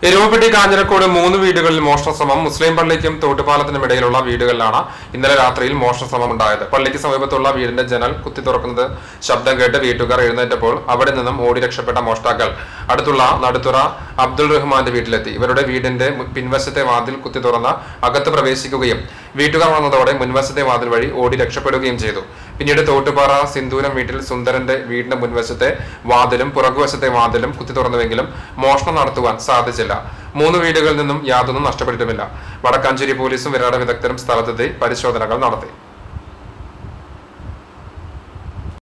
എരുമപ്പെട്ടി കാഞ്ഞിരക്കോട് മൂന്ന് വീടുകളിൽ മോഷണ ശ്രമം മുസ്ലിം പള്ളിക്കും തോട്ടുപാലത്തിനും ഇടയിലുള്ള വീടുകളിലാണ് ഇന്നലെ രാത്രിയിൽ മോഷണ ശ്രമം ഉണ്ടായത് പള്ളിക്ക് സമീപത്തുള്ള വീടിന്റെ ജനൽ കുത്തി തുറക്കുന്നത് ശബ്ദം കേട്ട് വീട്ടുകാർ എഴുന്നേറ്റപ്പോൾ അവിടെ നിന്നും ഓടി രക്ഷപ്പെട്ട മോഷ്ടാക്കൾ അടുത്തുള്ള നടുത്തുറ അബ്ദുൾ റഹ്മാന്റെ വീട്ടിലെത്തി ഇവരുടെ വീടിന്റെ മു- പിൻവശത്തെ വാതിൽ കുത്തി തുറന്ന് അകത്ത് പ്രവേശിക്കുകയും വീട്ടുകാർ വന്നതോടെ മുൻവശത്തെ വാതിൽ വഴി ഓടി രക്ഷപ്പെടുകയും ചെയ്തു പിന്നീട് തോട്ടുപാറ സിന്ദൂരം വീട്ടിൽ സുന്ദരന്റെ വീടിന്റെ മുൻവശത്തെ വാതിലും പുറകുവശത്തെ വാതിലും കുത്തി തുറന്നുവെങ്കിലും മോഷണം നടത്തുവാൻ സാധിച്ചില്ല മൂന്ന് വീടുകളിൽ നിന്നും യാതൊന്നും നഷ്ടപ്പെട്ടിട്ടുമില്ല വടക്കാഞ്ചേരി പോലീസും വിരാട വിദഗ്ധരും സ്ഥലത്തെത്തി പരിശോധനകൾ നടത്തി